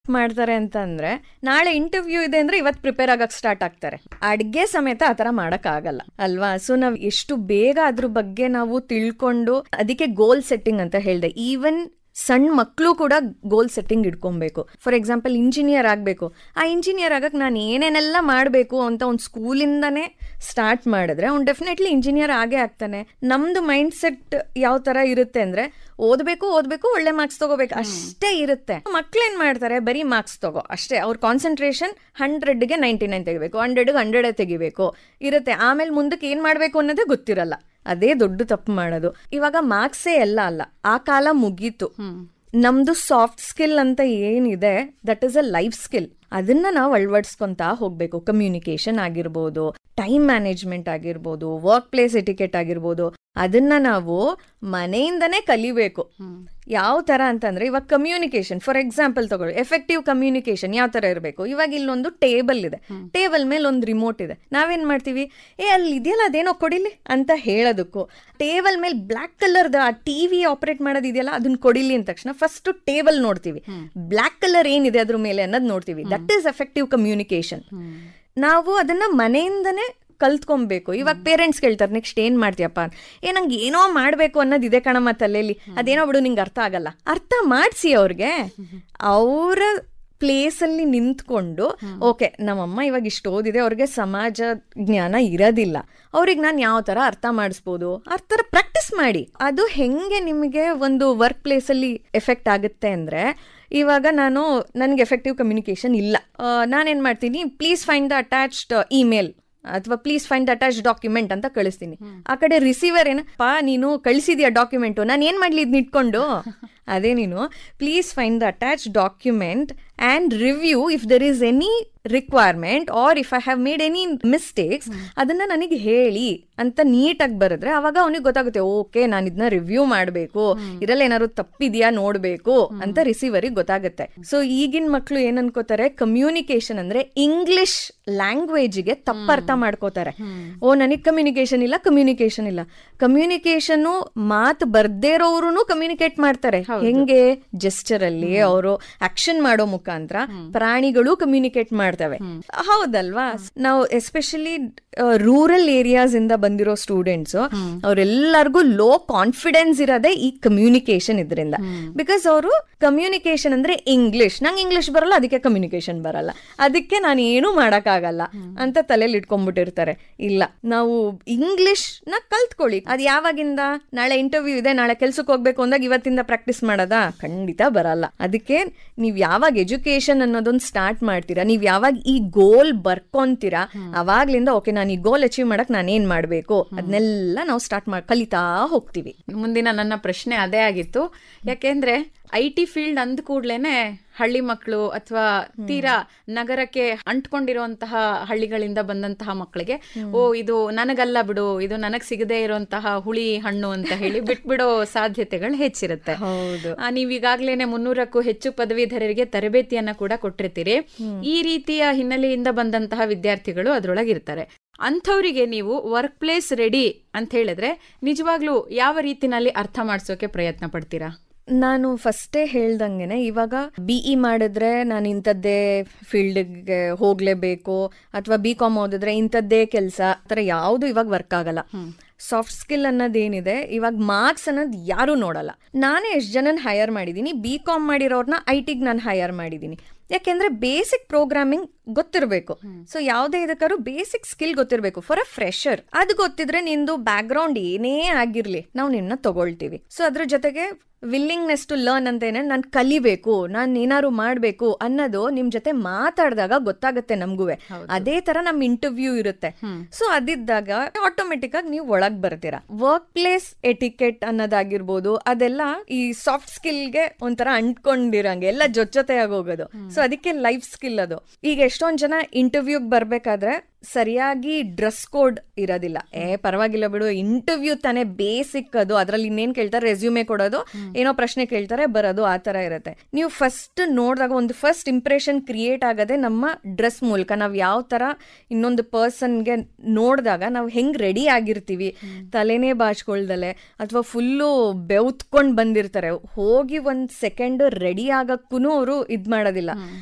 ಮಾಡ್ತಾರೆ ಅಂತ ಅಂದ್ರೆ ನಾಳೆ ಇಂಟರ್ವ್ಯೂ ಇದೆ ಅಂದ್ರೆ ಇವತ್ತು ಪ್ರಿಪೇರ್ ಆಗಕ್ ಸ್ಟಾರ್ಟ್ ಆಗ್ತಾರೆ ಅಡ್ಗೆ ಸಮೇತ ಆತರ ಮಾಡಕ್ ಆಗಲ್ಲ ಅಲ್ವಾ ಸೊ ನಾವ್ ಎಷ್ಟು ಬೇಗ ಅದ್ರ ಬಗ್ಗೆ ನಾವು ತಿಳ್ಕೊಂಡು ಅದಕ್ಕೆ ಗೋಲ್ ಸೆಟ್ಟಿಂಗ್ ಅಂತ ಹೇಳ್ದೆ ಈವನ್ ಸಣ್ಣ ಮಕ್ಕಳು ಕೂಡ ಗೋಲ್ ಸೆಟ್ಟಿಂಗ್ ಇಟ್ಕೊಬೇಕು ಫಾರ್ ಎಕ್ಸಾಂಪಲ್ ಇಂಜಿನಿಯರ್ ಆಗಬೇಕು ಆ ಇಂಜಿನಿಯರ್ ಆಗಕ್ಕೆ ನಾನು ಏನೇನೆಲ್ಲ ಮಾಡಬೇಕು ಅಂತ ಒಂದು ಸ್ಕೂಲಿಂದಾನೇ ಸ್ಟಾರ್ಟ್ ಮಾಡಿದ್ರೆ ಅವ್ನು ಡೆಫಿನೆಟ್ಲಿ ಇಂಜಿನಿಯರ್ ಆಗೇ ಆಗ್ತಾನೆ ನಮ್ದು ಮೈಂಡ್ ಸೆಟ್ ಯಾವ ತರ ಇರುತ್ತೆ ಅಂದ್ರೆ ಓದಬೇಕು ಓದಬೇಕು ಒಳ್ಳೆ ಮಾರ್ಕ್ಸ್ ತಗೋಬೇಕು ಅಷ್ಟೇ ಇರುತ್ತೆ ಮಕ್ಳು ಏನ್ ಮಾಡ್ತಾರೆ ಬರೀ ಮಾರ್ಕ್ಸ್ ತಗೋ ಅಷ್ಟೇ ಅವ್ರ ಕಾನ್ಸಂಟ್ರೇಷನ್ ಹಂಡ್ರೆಡ್ಗೆ ನೈಂಟಿ ನೈನ್ ತೆಗಿಬೇಕು ಹಂಡ್ರೆಡ್ಗೆ ಹಂಡ್ರೆಡ್ ತೆಗಿಬೇಕು ಇರುತ್ತೆ ಆಮೇಲೆ ಮುಂದಕ್ಕೆ ಏನ್ ಮಾಡ್ಬೇಕು ಅನ್ನೋದೇ ಗೊತ್ತಿರಲ್ಲ ಅದೇ ದೊಡ್ಡ ತಪ್ಪು ಮಾಡೋದು ಇವಾಗ ಮಾರ್ಕ್ಸೇ ಎಲ್ಲ ಅಲ್ಲ ಆ ಕಾಲ ಮುಗೀತು ನಮ್ದು ಸಾಫ್ಟ್ ಸ್ಕಿಲ್ ಅಂತ ಏನಿದೆ that is a life skill ಅದನ್ನ ನಾವು ಅಳವಡಿಸ್ಕೊಂತ ಹೋಗ್ಬೇಕು ಕಮ್ಯುನಿಕೇಶನ್ ಆಗಿರ್ಬೋದು ಟೈಮ್ ಮ್ಯಾನೇಜ್ಮೆಂಟ್ ಆಗಿರ್ಬೋದು ವರ್ಕ್ ಪ್ಲೇಸ್ ಎಟಿಕೆಟ್ ಆಗಿರ್ಬೋದು ಅದನ್ನ ನಾವು ಮನೆಯಿಂದನೇ ಕಲಿಬೇಕು ಯಾವ ತರ ಅಂತಂದ್ರೆ ಇವಾಗ ಕಮ್ಯುನಿಕೇಶನ್ ಫಾರ್ ಎಕ್ಸಾಂಪಲ್ ತಗೊಳ್ಳಿ ಎಫೆಕ್ಟಿವ್ ಕಮ್ಯುನಿಕೇಶನ್ ಯಾವ ತರ ಇರಬೇಕು ಇವಾಗ ಇಲ್ಲೊಂದು ಟೇಬಲ್ ಇದೆ ಟೇಬಲ್ ಮೇಲೆ ಒಂದು ರಿಮೋಟ್ ಇದೆ ನಾವೇನ್ ಮಾಡ್ತೀವಿ ಏ ಅಲ್ಲಿ ಇದೆಯಲ್ಲ ಅದೇನೋ ಕೊಡಿಲಿ ಅಂತ ಹೇಳೋದಕ್ಕೂ ಟೇಬಲ್ ಮೇಲೆ ಬ್ಲಾಕ್ ಕಲರ್ದ ಆ ಟಿವಿ ಆಪರೇಟ್ ಮಾಡೋದು ಇದೆಯಲ್ಲ ಅದನ್ನ ಕೊಡಿಲಿ ಅಂದ ತಕ್ಷಣ ಫಸ್ಟ್ ಟೇಬಲ್ ನೋಡ್ತೀವಿ ಬ್ಲಾಕ್ ಕಲರ್ ಏನಿದೆ ಅದ್ರ ಮೇಲೆ ಅನ್ನೋದು ನೋಡ್ತೀವಿ ದಟ್ ಈಸ್ ಎಫೆಕ್ಟಿವ್ ಕಮ್ಯುನಿಕೇಶನ್ ನಾವು ಅದನ್ನ ಮನೆಯಿಂದನೇ ಕಲ್ತ್ಕೊಬೇಕು ಇವಾಗ ಪೇರೆಂಟ್ಸ್ ಕೇಳ್ತಾರೆ ನೆಕ್ಸ್ಟ್ ಏನ್ ಮಾಡ್ತೀಯಪ್ಪ ಏ ನಂಗೆ ಏನೋ ಮಾಡ್ಬೇಕು ಅನ್ನೋದು ಇದೆ ಕಣಮ್ಮ ತಲೆಯಲ್ಲಿ ಅದೇನೋ ಬಿಡು ನಿಂಗೆ ಅರ್ಥ ಆಗಲ್ಲ ಅರ್ಥ ಮಾಡಿಸಿ ಅವ್ರಿಗೆ ಅವರ ಪ್ಲೇಸಲ್ಲಿ ನಿಂತ್ಕೊಂಡು ಓಕೆ ನಮ್ಮಮ್ಮ ಇವಾಗ ಇಷ್ಟು ಓದಿದೆ ಅವ್ರಿಗೆ ಸಮಾಜ ಜ್ಞಾನ ಇರೋದಿಲ್ಲ ಅವ್ರಿಗೆ ನಾನು ಯಾವ ಥರ ಅರ್ಥ ಮಾಡಿಸ್ಬೋದು ಆ ಥರ ಪ್ರಾಕ್ಟೀಸ್ ಮಾಡಿ ಅದು ಹೆಂಗೆ ನಿಮಗೆ ಒಂದು ವರ್ಕ್ ಪ್ಲೇಸಲ್ಲಿ ಎಫೆಕ್ಟ್ ಆಗುತ್ತೆ ಅಂದರೆ ಇವಾಗ ನಾನು ನನಗೆ ಎಫೆಕ್ಟಿವ್ ಕಮ್ಯುನಿಕೇಶನ್ ಇಲ್ಲ ನಾನೇನು ಮಾಡ್ತೀನಿ please find the attached email ಅಥವಾ ಪ್ಲೀಸ್ ಫೈಂಡ್ ಅಟ್ಯಾಚ್ ಡಾಕ್ಯುಮೆಂಟ್ ಅಂತ ಕಳಿಸ್ತೀನಿ ಆ ಕಡೆ ರಿಸೀವರ್ ಏನ ಪಾ ನೀನು ಕಳಿಸಿದ್ಯಾ ಡಾಕ್ಯುಮೆಂಟು ನಾನು ಏನ್ ಮಾಡ್ಲಿ ಇದನ್ನ ಇಟ್ಕೊಂಡು ಅದೇ ನೀನು please find the attach document and review if there is any requirement or if I have made any mistakes ಅದನ್ನ ನನಗೆ ಹೇಳಿ ಅಂತ ನೀಟಾಗಿ ಬರೆದ್ರೆ ಅವಾಗ ಅವನಿಗೆ ಗೊತ್ತಾಗುತ್ತೆ ಓಕೆ ನಾನು ಇದನ್ನ ರಿವ್ಯೂ ಮಾಡಬೇಕು ಇದರಲ್ಲಿ ಏನಾದ್ರು ತಪ್ಪಿದ್ಯಾ ನೋಡಬೇಕು ಅಂತ ರಿಸೀವರಿಗೆ ಗೊತ್ತಾಗುತ್ತೆ ಸೊ ಈಗಿನ ಮಕ್ಕಳು ಏನ್ ಅನ್ಕೋತಾರೆ ಕಮ್ಯುನಿಕೇಶನ್ ಅಂದ್ರೆ ಇಂಗ್ಲಿಷ್ ಲ್ಯಾಂಗ್ವೇಜ್ಗೆ ತಪ್ಪರ್ಥ ಮಾಡ್ಕೋತಾರೆ ಓ ನನಗೆ ಕಮ್ಯುನಿಕೇಶನ್ ಇಲ್ಲ ಕಮ್ಯುನಿಕೇಶನ್ ಇಲ್ಲ ಕಮ್ಯುನಿಕೇಶನ್ ಮಾತು ಬರ್ದೇ ಇರೋರು ಕಮ್ಯುನಿಕೇಟ್ ಮಾಡ್ತಾರೆ ಹೆಂಗೆ ಜೆಸ್ಚರ್ ಅಲ್ಲಿ ಅವರು ಆಕ್ಷನ್ ಮಾಡೋ ಮುಖಾಂತರ ಪ್ರಾಣಿಗಳು ಕಮ್ಯುನಿಕೇಟ್ ಮಾಡ್ತವೆ ಹೌದಲ್ವಾ ನಾವು ಎಸ್ಪೆಷಲಿ ರೂರಲ್ ಏರಿಯಾಸ್ ಇಂದ ಬಂದಿರೋ ಸ್ಟೂಡೆಂಟ್ಸ್ ಅವರೆಲ್ಲರಿಗೂ ಲೋ ಕಾನ್ಫಿಡೆನ್ಸ್ ಇರೋದೇ ಈ ಕಮ್ಯುನಿಕೇಶನ್ ಇದರಿಂದ ಬಿಕಾಸ್ ಅವರು ಕಮ್ಯುನಿಕೇಶನ್ ಅಂದ್ರೆ ಇಂಗ್ಲಿಷ್ ನಂಗೆ ಇಂಗ್ಲಿಷ್ ಬರಲ್ಲ ಅದಕ್ಕೆ ಕಮ್ಯುನಿಕೇಶನ್ ಬರಲ್ಲ ಅದಕ್ಕೆ ನಾನು ಏನು ಮಾಡಕ್ಕಾಗಲ್ಲ ಅಂತ ತಲೆಯಲ್ಲಿ ಇಟ್ಕೊಂಡ್ಬಿಟ್ಟಿರ್ತಾರೆ ಇಲ್ಲ ನಾವು ಇಂಗ್ಲಿಷ್ ನ ಕಲ್ತ್ಕೊಳ್ಳಿ ಅದು ಯಾವಾಗಿಂದ ನಾಳೆ ಇಂಟರ್ವ್ಯೂ ಇದೆ ನಾಳೆ ಕೆಲ್ಸಕ್ಕೆ ಹೋಗ್ಬೇಕು ಅಂದಾಗ ಇವತ್ತಿಂದ ಪ್ರಾಕ್ಟೀಸ್ ಮಾಡೋದಾ ಖಂಡಿತ ಬರಲ್ಲ ಅದಕ್ಕೆ ನೀವ್ ಯಾವಾಗ ಎಜುಕೇಶನ್ ಅನ್ನೋದೊಂದು ಸ್ಟಾರ್ಟ್ ಮಾಡ್ತೀರಾ ನೀವ್ ಯಾವಾಗ ಈ ಗೋಲ್ ಬರ್ಕೊಂತೀರಾ ಅವಾಗ್ಲಿಂದ ಓಕೆ ನಾನು ಈ ಗೋಲ್ ಅಚೀವ್ ಮಾಡಕ್ ನಾನು ಏನ್ ಮಾಡ್ಬೇಕು ಅದನ್ನೆಲ್ಲ ನಾವು ಸ್ಟಾರ್ಟ್ ಮಾಡಿ ಕಲಿತಾ ಹೋಗ್ತೀವಿ ಮುಂದಿನ ನನ್ನ ಪ್ರಶ್ನೆ ಅದೇ ಆಗಿತ್ತು ಯಾಕೆಂದ್ರೆ ಐ ಟಿ ಫೀಲ್ಡ್ ಅಂದ ಕೂಡ್ಲೇನೆ ಹಳ್ಳಿ ಮಕ್ಕಳು ಅಥವಾ ತೀರಾ ನಗರಕ್ಕೆ ಅಂಟ್ಕೊಂಡಿರುವಂತಹ ಹಳ್ಳಿಗಳಿಂದ ಬಂದಂತಹ ಮಕ್ಕಳಿಗೆ ಓ ಇದು ನನಗಲ್ಲ ಬಿಡು ಇದು ನನಗ್ ಸಿಗದೆ ಇರುವಂತಹ ಹುಳಿ ಹಣ್ಣು ಅಂತ ಹೇಳಿ ಬಿಟ್ಬಿಡೋ ಸಾಧ್ಯತೆಗಳು ಹೆಚ್ಚಿರುತ್ತೆ ಹೌದು ಆ, ನೀವ್ ಈಗಾಗ್ಲೇನೆ ಮುನ್ನೂರಕ್ಕೂ ಹೆಚ್ಚು ಪದವೀಧರರಿಗೆ ತರಬೇತಿಯನ್ನ ಕೂಡ ಕೊಟ್ಟಿರ್ತೀರಿ ಈ ರೀತಿಯ ಹಿನ್ನೆಲೆಯಿಂದ ಬಂದಂತಹ ವಿದ್ಯಾರ್ಥಿಗಳು ಅದ್ರೊಳಗಿರ್ತಾರೆ ಅಂಥವರಿಗೆ ನೀವು ವರ್ಕ್ ಪ್ಲೇಸ್ ರೆಡಿ ಅಂತ ಹೇಳಿದ್ರೆ ನಿಜವಾಗ್ಲೂ ಯಾವ ರೀತಿನಲ್ಲಿ ಅರ್ಥ ಮಾಡಿಸೋಕೆ ಪ್ರಯತ್ನ ಪಡ್ತೀರಾ ನಾನು ಫಸ್ಟೇ ಹೇಳ್ದಂಗೆನೆ ಇವಾಗ ಬಿ ಇ ಮಾಡಿದ್ರೆ ನಾನು ಇಂಥದ್ದೇ ಫೀಲ್ಡ್ಗೆ ಹೋಗ್ಲೇಬೇಕು ಅಥವಾ ಬಿ ಕಾಮ್ ಓದಿದ್ರೆ ಇಂಥದ್ದೇ ಕೆಲಸ ಆ ಥರ ಯಾವುದು ಇವಾಗ ವರ್ಕ್ ಆಗಲ್ಲ ಸಾಫ್ಟ್ ಸ್ಕಿಲ್ ಅನ್ನೋದೇನಿದೆ ಇವಾಗ ಮಾರ್ಕ್ಸ್ ಅನ್ನೋದು ಯಾರು ನೋಡಲ್ಲ ನಾನೇ ಎಷ್ಟು ಜನನ ಹೈಯರ್ ಮಾಡಿದ್ದೀನಿ ಬಿ ಕಾಮ್ ಮಾಡಿರೋರ್ನ ಐ ಟಿಗೆ ನಾನು ಹೈಯರ್ ಮಾಡಿದ್ದೀನಿ ಯಾಕೆಂದ್ರೆ ಬೇಸಿಕ್ ಪ್ರೋಗ್ರಾಮಿಂಗ್ ಗೊತ್ತಿರಬೇಕು ಸೊ ಯಾವುದೇ ಇದಕ್ಕಾದ್ರು ಬೇಸಿಕ್ ಸ್ಕಿಲ್ ಗೊತ್ತಿರಬೇಕು ಫಾರ್ ಅ ಫ್ರೆಶರ್ ಅದು ಗೊತ್ತಿದ್ರೆ ನಿಂದು ಬ್ಯಾಕ್ ಗ್ರೌಂಡ್ ಏನೇ ಆಗಿರ್ಲಿ ನಾವು ನಿನ್ನ ತಗೊಳ್ತೀವಿ ಸೊ ಅದ್ರ ಜೊತೆಗೆ ವಿಲ್ಲಿಂಗ್ನೆಸ್ ಟು ಲರ್ನ್ ಅಂತ ಏನೇ ನಾನು ಕಲಿಬೇಕು ನಾನು ಏನಾದ್ರು ಮಾಡಬೇಕು ಅನ್ನೋದು ನಿಮ್ ಜೊತೆ ಮಾತಾಡಿದಾಗ ಗೊತ್ತಾಗುತ್ತೆ ನಮ್ಗೂ ಅದೇ ತರ ನಮ್ ಇಂಟರ್ವ್ಯೂ ಇರುತ್ತೆ ಸೊ ಅದಿದ್ದಾಗ ಆಟೋಮೆಟಿಕ್ ಆಗಿ ನೀವು ಒಳಗ್ ಬರ್ತೀರಾ ವರ್ಕ್ ಪ್ಲೇಸ್ ಎಟಿಕೆಟ್ ಅನ್ನೋದಾಗಿರ್ಬೋದು ಅದೆಲ್ಲ ಈ ಸಾಫ್ಟ್ ಸ್ಕಿಲ್ಗೆ ಒಂಥರ ಅಂಟ್ಕೊಂಡಿರಂಗೆ ಎಲ್ಲ ಜೊತೆ ಜೊತೆಯಾಗಿ ಹೋಗೋದು ಸೊ ಅದಕ್ಕೆ ಲೈಫ್ ಸ್ಕಿಲ್ ಅದು ಈಗ ಎಷ್ಟೊಂದ್ ಜನ ಇಂಟರ್ವ್ಯೂಗ್ ಬರ್ಬೇಕಾದ್ರೆ ಸರಿಯಾಗಿ ಡ್ರೆಸ್ ಕೋಡ್ ಇರೋದಿಲ್ಲ ಏ ಪರವಾಗಿಲ್ಲ ಬಿಡು ಇಂಟರ್ವ್ಯೂ ತಾನೇ ಬೇಸಿಕ್ ಅದು ಅದ್ರಲ್ಲಿ ಇನ್ನೇನ್ ಕೇಳ್ತಾರೆ ರೆಸ್ಯೂಮೆ ಕೊಡೋದು ಏನೋ ಪ್ರಶ್ನೆ ಕೇಳ್ತಾರೆ ಬರೋದು ಆ ತರ ಇರುತ್ತೆ ನೀವು ಫಸ್ಟ್ ನೋಡಿದಾಗ ಒಂದು ಫಸ್ಟ್ ಇಂಪ್ರೆಷನ್ ಕ್ರಿಯೇಟ್ ಆಗದೆ ನಮ್ಮ ಡ್ರೆಸ್ ಮೂಲಕ ನಾವು ಯಾವ ತರ ಇನ್ನೊಂದು ಪರ್ಸನ್ಗೆ ನೋಡಿದಾಗ ನಾವು ಹೆಂಗ್ ರೆಡಿ ಆಗಿರ್ತೀವಿ ತಲೆನೇ ಬಾಚ್ಕೊಳ್ದಲೆ ಅಥವಾ ಫುಲ್ಲು ಬೆವ್ತ್ಕೊಂಡ್ ಬಂದಿರ್ತಾರೆ ಹೋಗಿ ಒಂದ್ ಸೆಕೆಂಡ್ ರೆಡಿ ಆಗಕ್ಕೂ ಅವರು ಇದ್ ಮಾಡೋದಿಲ್ಲ